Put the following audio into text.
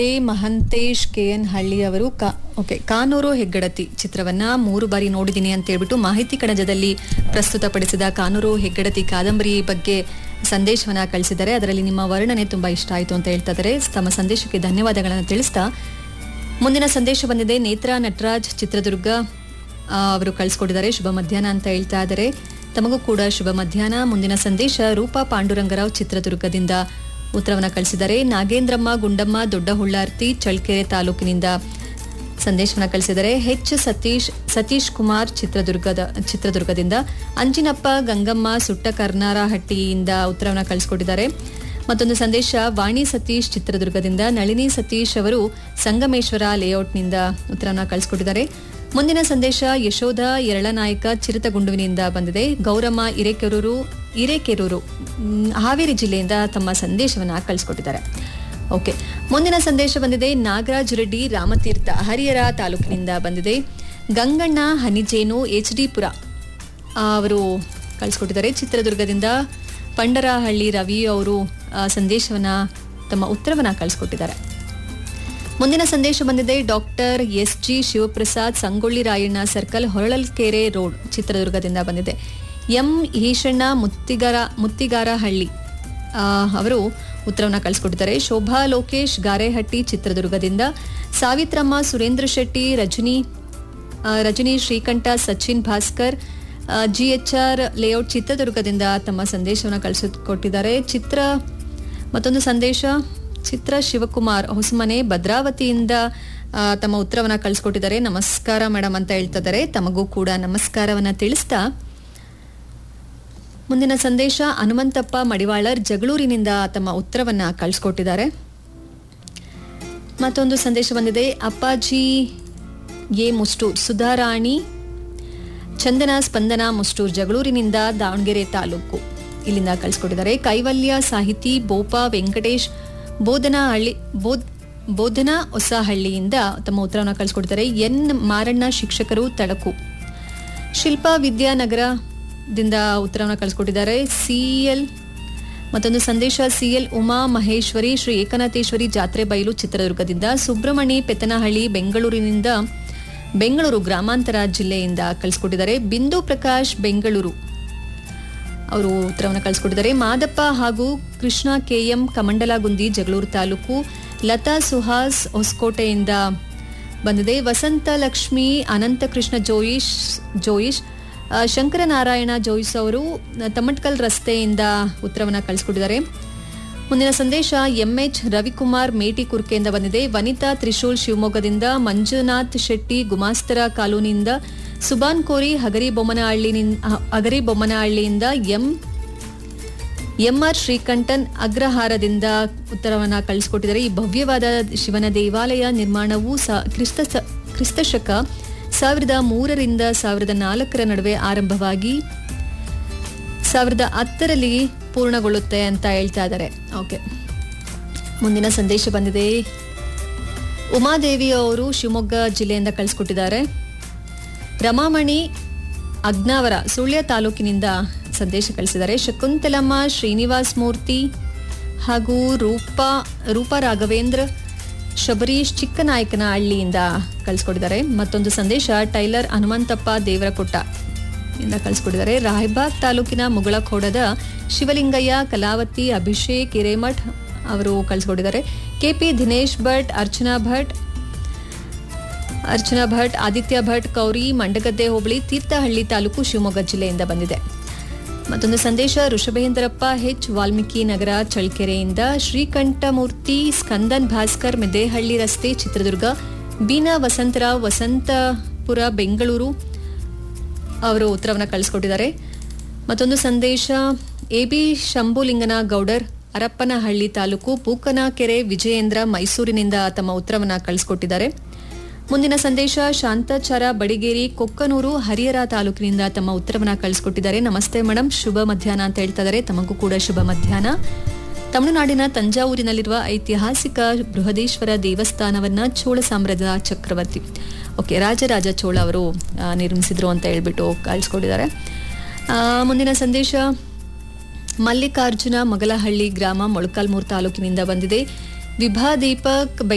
A Mahantesh K N ಹಳ್ಳಿ ಅವರು ಕಾ ಓಕೆ ಕಾನೂರು ಹೆಗ್ಗಡತಿ ಚಿತ್ರವನ್ನ ಮೂರು ಬಾರಿ ನೋಡಿದ್ದೀನಿ ಅಂತ ಹೇಳ್ಬಿಟ್ಟು ಮಾಹಿತಿ ಕಣಜದಲ್ಲಿ ಪ್ರಸ್ತುತಪಡಿಸಿದ ಕಾನೂರು ಹೆಗ್ಗಡತಿ ಕಾದಂಬರಿ ಬಗ್ಗೆ ಸಂದೇಶವನ್ನ ಕಳಿಸಿದ್ದಾರೆ ಅದರಲ್ಲಿ ನಿಮ್ಮ ವರ್ಣನೆ ತುಂಬಾ ಇಷ್ಟ ಆಯಿತು ಅಂತ ಹೇಳ್ತಾ ಇದ್ದಾರೆ ತಮ್ಮ ಸಂದೇಶಕ್ಕೆ ಧನ್ಯವಾದಗಳನ್ನು ತಿಳಿಸ್ತಾ ಮುಂದಿನ ಸಂದೇಶ ಬಂದಿದೆ ನೇತ್ರಾ ನಟರಾಜ್ ಚಿತ್ರದುರ್ಗ ಆ, ಅವರು ಕಳಿಸ್ಕೊಟ್ಟಿದ್ದಾರೆ ಶುಭ ಮಧ್ಯಾಹ್ನ ಅಂತ ಹೇಳ್ತಾ ಇದ್ದಾರೆ ತಮಗೂ ಕೂಡ ಶುಭ ಮಧ್ಯಾಹ್ನ ಮುಂದಿನ ಸಂದೇಶ ರೂಪಾ ಪಾಂಡುರಂಗರಾವ್ ಚಿತ್ರದುರ್ಗದಿಂದ ಉತ್ತರವನ್ನ ಕಳಿಸಿದ್ದಾರೆ ನಾಗೇಂದ್ರಮ್ಮ ಗುಂಡಮ್ಮ ದೊಡ್ಡ ಹುಳ್ಳಾರ್ತಿ ಚಳ್ಕೆರೆ ತಾಲೂಕಿನಿಂದ ಸಂದೇಶವನ್ನ ಕಳಿಸಿದ್ದಾರೆ ಎಚ್ ಸತೀಶ್ ಸತೀಶ್ ಕುಮಾರ್ ಚಿತ್ರದುರ್ಗದ ಚಿತ್ರದುರ್ಗದಿಂದ ಅಂಜಿನಪ್ಪ ಗಂಗಮ್ಮ ಸುಟ್ಟ ಕರ್ನಾರಹಟ್ಟಿಯಿಂದ ಉತ್ತರವನ್ನ ಕಳಿಸ್ಕೊಟ್ಟಿದ್ದಾರೆ ಮತ್ತೊಂದು ಸಂದೇಶ ವಾಣಿ ಸತೀಶ್ ಚಿತ್ರದುರ್ಗದಿಂದ ನಳಿನಿ ಸತೀಶ್ ಅವರು ಸಂಗಮೇಶ್ವರ ಲೇಔಟ್ನಿಂದ ಉತ್ತರವನ್ನ ಕಳಿಸ್ಕೊಟ್ಟಿದ್ದಾರೆ ಮುಂದಿನ ಸಂದೇಶ ಯಶೋಧ ಎರಳನಾಯಕ ಚಿರತಗುಂಡುವಿನಿಂದ ಬಂದಿದೆ ಗೌರಮ್ಮ ಹಿರೇಕೆರೂರು ಹಿರೇಕೆರೂರು ಮ್, ಹಾವೇರಿ ಜಿಲ್ಲೆಯಿಂದ ತಮ್ಮ ಸಂದೇಶವನ್ನ ಕಳಿಸ್ಕೊಟ್ಟಿದ್ದಾರೆ ಓಕೆ ಮುಂದಿನ ಸಂದೇಶ ಬಂದಿದೆ ನಾಗರಾಜ್ ರೆಡ್ಡಿ ರಾಮತೀರ್ಥ ಹರಿಹರ ತಾಲೂಕಿನಿಂದ ಬಂದಿದೆ ಗಂಗಣ್ಣ ಹನಿಜೇನು ಎಚ್ ಡಿ ಪುರ ಆ, ಅವರು ಕಳಿಸ್ಕೊಟ್ಟಿದ್ದಾರೆ ಚಿತ್ರದುರ್ಗದಿಂದ ಪಂಡರಹಳ್ಳಿ ರವಿ ಅವರು ಆ, ಸಂದೇಶವನ್ನ ತಮ್ಮ ಉತ್ತರವನ್ನ ಕಳಿಸ್ಕೊಟ್ಟಿದ್ದಾರೆ ಮುಂದಿನ ಸಂದೇಶ ಬಂದಿದೆ doctor S G Shivaprasad Sangolli Rayanna circle Holalkere road ಚಿತ್ರದುರ್ಗದಿಂದ ಬಂದಿದೆ ಎಂ ಈಶಣ್ಣ ಮುತ್ತಿಗಾರ ಮುತ್ತಿಗಾರಹಳ್ಳಿ ಆ, ಅವರು ಉತ್ತರವನ್ನ ಕಳಿಸ್ಕೊಟ್ಟಿದ್ದಾರೆ ಶೋಭಾ ಲೋಕೇಶ್ ಗಾರೆಹಟ್ಟಿ ಚಿತ್ರದುರ್ಗದಿಂದ ಸಾವಿತ್ರಮ್ಮ ಸುರೇಂದ್ರ ಶೆಟ್ಟಿ ರಜನಿ ಆ, ರಜನಿ ಶ್ರೀಕಂಠ ಸಚಿನ್ ಭಾಸ್ಕರ್ ಜಿಎಚ್ಆರ್ ಲೇಔಟ್ ಚಿತ್ರದುರ್ಗದಿಂದ ತಮ್ಮ ಸಂದೇಶವನ್ನು ಕಳಿಸಿಕೊಟ್ಟಿದ್ದಾರೆ ಚಿತ್ರ ಮತ್ತೊಂದು ಸಂದೇಶ ಚಿತ್ರ ಶಿವಕುಮಾರ್ ಹೊಸಮನೆ ಭದ್ರಾವತಿಯಿಂದ ಆ, ತಮ್ಮ ಉತ್ತರವನ್ನ ಕಳಿಸ್ಕೊಟ್ಟಿದ್ದಾರೆ ನಮಸ್ಕಾರ ಮೇಡಮ್ ಅಂತ ಹೇಳ್ತಿದ್ದಾರೆ ತಮಗೂ ಕೂಡ ನಮಸ್ಕಾರವನ್ನ ತಿಳಿಸ್ತಾ ಮುಂದಿನ ಸಂದೇಶ ಹನುಮಂತಪ್ಪ ಮಡಿವಾಳರ್ ಜಗಳೂರಿನಿಂದ ತಮ್ಮ ಉತ್ತರವನ್ನ ಕಳಿಸ್ಕೊಟ್ಟಿದ್ದಾರೆ ಮತ್ತೊಂದು ಸಂದೇಶ ಬಂದಿದೆ ಅಪ್ಪಾಜಿ ಎ ಮುಸ್ಟೂರ್ ಸುಧಾರಾಣಿ ಚಂದನ ಸ್ಪಂದನ ಮುಸ್ಟೂರ್ ಜಗಳೂರಿನಿಂದ ದಾವಣಗೆರೆ ತಾಲೂಕು ಇಲ್ಲಿಂದ ಕಳಿಸ್ಕೊಟ್ಟಿದ್ದಾರೆ ಕೈವಲ್ಯ ಸಾಹಿತಿ ಬೋಪ ವೆಂಕಟೇಶ್ ಬೋಧನಾ ಹಳ್ಳಿ ಬೋಧ್ ಬೋಧನಾ ಹೊಸಹಳ್ಳಿಯಿಂದ ತಮ್ಮ ಉತ್ತರವನ್ನು ಕಳಿಸ್ಕೊಟ್ಟಿದ್ದಾರೆ ಎನ್ ಮಾರಣ್ಣ ಶಿಕ್ಷಕರು ತಳಕು ಶಿಲ್ಪಾ ವಿದ್ಯಾನಗರದಿಂದ ಉತ್ತರವನ್ನು ಕಳಿಸ್ಕೊಟ್ಟಿದ್ದಾರೆ ಸಿಎಲ್ ಮತ್ತೊಂದು ಸಂದೇಶ ಸಿಎಲ್ ಉಮಾ ಮಹೇಶ್ವರಿ ಶ್ರೀ ಏಕನಾಥೇಶ್ವರಿ ಜಾತ್ರೆ ಬಯಲು ಚಿತ್ರದುರ್ಗದಿಂದ ಸುಬ್ರಹ್ಮಣಿ ಪೆತ್ತನಹಳ್ಳಿ ಬೆಂಗಳೂರಿನಿಂದ ಬೆಂಗಳೂರು ಗ್ರಾಮಾಂತರ ಜಿಲ್ಲೆಯಿಂದ ಕಳಿಸ್ಕೊಟ್ಟಿದ್ದಾರೆ ಬಿಂದು ಪ್ರಕಾಶ್ ಬೆಂಗಳೂರು ಅವರು ಉತ್ತರವನ್ನು ಕಳಿಸ್ಕೊಟ್ಟಿದ್ದಾರೆ ಮಾದಪ್ಪ ಹಾಗೂ ಕೃಷ್ಣ ಕೆಎಂ ಕಮಂಡಲಗುಂದಿ ಜಗಳೂರು ತಾಲೂಕು ಲತಾ ಸುಹಾಸ್ ಹೊಸಕೋಟೆಯಿಂದ ಬಂದಿದೆ ವಸಂತ ಲಕ್ಷ್ಮಿ ಅನಂತಕೃಷ್ಣ ಜೋಯಿಶ್ ಜೋಯಿಶ್ ಆ, ಶಂಕರನಾರಾಯಣ ಜೋಯಿಸ್ ಅವರು ತಮಟ್ಕಲ್ ರಸ್ತೆಯಿಂದ ಉತ್ತರವನ್ನು ಕಳಿಸ್ಕೊಟ್ಟಿದ್ದಾರೆ ಮುಂದಿನ ಸಂದೇಶ ಎಂಎಚ್ ರವಿಕುಮಾರ್ ಮೇಟಿ ಕುರ್ಕೆಯಿಂದ ಬಂದಿದೆ ವನಿತಾ ತ್ರಿಶೂಲ್ ಶಿವಮೊಗ್ಗದಿಂದ ಮಂಜುನಾಥ್ ಶೆಟ್ಟಿ ಗುಮಾಸ್ತರ ಕಾಲೋನಿಯಿಂದ ಸುಬಾನ್ ಕೋರಿ ಹಗರಿ ಬೊಮ್ಮನಹಳ್ಳಿನಿಂದ ಹಗರಿ ಬೊಮ್ಮನಹಳ್ಳಿಯಿಂದ ಎಂ ಎಂಆರ್ ಶ್ರೀಕಂಠನ್ ಅಗ್ರಹಾರದಿಂದ ಉತ್ತರವನ್ನ ಕಳಿಸ್ಕೊಟ್ಟಿದ್ದಾರೆ ಈ ಭವ್ಯವಾದ ಶಿವನ ದೇವಾಲಯ ನಿರ್ಮಾಣವು ಸ- ಕ್ರಿಸ್ತ ಸ- ಕ್ರಿಸ್ತಶಕ ಸಾವಿರದ ಮೂರರಿಂದ ಸಾವಿರದ ನಾಲ್ಕರ ನಡುವೆ ಆರಂಭವಾಗಿ ಸಾವಿರದ ಹತ್ತರಲ್ಲಿ ಪೂರ್ಣಗೊಳ್ಳುತ್ತೆ ಅಂತ ಹೇಳ್ತಾ ಇದ್ದಾರೆ ಓಕೆ ಮುಂದಿನ ಸಂದೇಶ ಬಂದಿದೆ ಉಮಾದೇವಿ ಅವರು ಶಿವಮೊಗ್ಗ ಜಿಲ್ಲೆಯಿಂದ ಕಳಿಸ್ಕೊಟ್ಟಿದ್ದಾರೆ ರಮಾಮಣಿ ಅಗ್ನಾವರ ಸುಳ್ಯ ತಾಲೂಕಿನಿಂದ ಸಂದೇಶ ಕಳಿಸಿದ್ದಾರೆ ಶಕುಂತಲಮ್ಮ ಶ್ರೀನಿವಾಸ್ ಮೂರ್ತಿ ಹಾಗೂ ರೂಪಾ ರೂಪಾ ರಾಘವೇಂದ್ರ ಶಬರೀಶ್ ಚಿಕ್ಕನಾಯಕನ ಹಳ್ಳಿಯಿಂದ ಕಳಿಸ್ಕೊಟ್ಟಿದ್ದಾರೆ ಮತ್ತೊಂದು ಸಂದೇಶ ಟೈಲರ್ ಹನುಮಂತಪ್ಪ ದೇವರಕೊಟ್ಟ ಇಂದ ಕಳಿಸ್ಕೊಟ್ಟಿದ್ದಾರೆ ರಾಯಬಾಗ್ ತಾಲೂಕಿನ ಮುಗಳಖೋಡದ ಶಿವಲಿಂಗಯ್ಯ ಕಲಾವತಿ ಅಭಿಷೇಕ್ ಹಿರೇಮಠ್ ಅವರು ಕಳಿಸ್ಕೊಟ್ಟಿದ್ದಾರೆ ಕೆಪಿ ದಿನೇಶ್ ಭಟ್ ಅರ್ಚನಾ ಭಟ್ ಅರ್ಚನಾ ಭಟ್ ಆದಿತ್ಯ ಭಟ್ ಕೌರಿ ಮಂಡಗದ್ದೆ ಹೋಬಳಿ ತೀರ್ಥಹಳ್ಳಿ ತಾಲೂಕು ಶಿವಮೊಗ್ಗ ಜಿಲ್ಲೆಯಿಂದ ಬಂದಿದೆ ಮತ್ತೊಂದು ಸಂದೇಶ ಋಷಭೇಂದ್ರಪ್ಪ ಹೆಚ್ ವಾಲ್ಮೀಕಿ ನಗರ ಚಳ್ಕೆರೆಯಿಂದ ಶ್ರೀಕಂಠಮೂರ್ತಿ ಸ್ಕಂದನ್ ಭಾಸ್ಕರ್ ಮೆದೇಹಳ್ಳಿ ರಸ್ತೆ ಚಿತ್ರದುರ್ಗ ಬೀನಾ ವಸಂತರಾವ್ ವಸಂತಪುರ ಬೆಂಗಳೂರು ಅವರು ಉತ್ತರವನ್ನು ಕಳಿಸ್ಕೊಟ್ಟಿದ್ದಾರೆ ಮತ್ತೊಂದು ಸಂದೇಶ ಎ ಬಿ ಶಂಭುಲಿಂಗನ ಗೌಡರ್ ಹರಪ್ಪನಹಳ್ಳಿ ತಾಲೂಕು ಪೂಕನಕೆರೆ ವಿಜಯೇಂದ್ರ ಮೈಸೂರಿನಿಂದ ತಮ್ಮ ಉತ್ತರವನ್ನು ಕಳಿಸ್ಕೊಟ್ಟಿದ್ದಾರೆ ಮುಂದಿನ ಸಂದೇಶ ಶಾಂತಾಚಾರ ಬಡಿಗೇರಿ ಕೊಕ್ಕನೂರು ಹರಿಹರ ತಾಲೂಕಿನಿಂದ ತಮ್ಮ ಉತ್ತರವನ್ನ ಕಳಿಸ್ಕೊಟ್ಟಿದ್ದಾರೆ ನಮಸ್ತೆ ಮೇಡಮ್ ಶುಭ ಮಧ್ಯಾಹ್ನ ಅಂತ ಹೇಳ್ತಾ ಇದ್ದಾರೆ ತಮಗೂ ಕೂಡ ಶುಭ ಮಧ್ಯಾಹ್ನ ತಮಿಳುನಾಡಿನ ತಂಜಾವೂರಿನಲ್ಲಿರುವ ಐತಿಹಾಸಿಕ ಬೃಹದೇಶ್ವರ ದೇವಸ್ಥಾನವನ್ನ ಚೋಳ ಸಾಮ್ರಾಜ್ಯದ ಚಕ್ರವರ್ತಿ ಓಕೆ ರಾಜರಾಜ ಚೋಳ ಅವರು ಆ, ನಿರ್ಮಿಸಿದ್ರು ಅಂತ ಹೇಳ್ಬಿಟ್ಟು ಕಳಿಸ್ಕೊಟ್ಟಿದ್ದಾರೆ ಆ, ಮುಂದಿನ ಸಂದೇಶ ಮಲ್ಲಿಕಾರ್ಜುನ ಮಗಲಹಳ್ಳಿ ಗ್ರಾಮ ಮೊಳಕಾಲ್ಮೂರು ತಾಲೂಕಿನಿಂದ ಬಂದಿದೆ ವಿಭಾ ದೀಪಕ್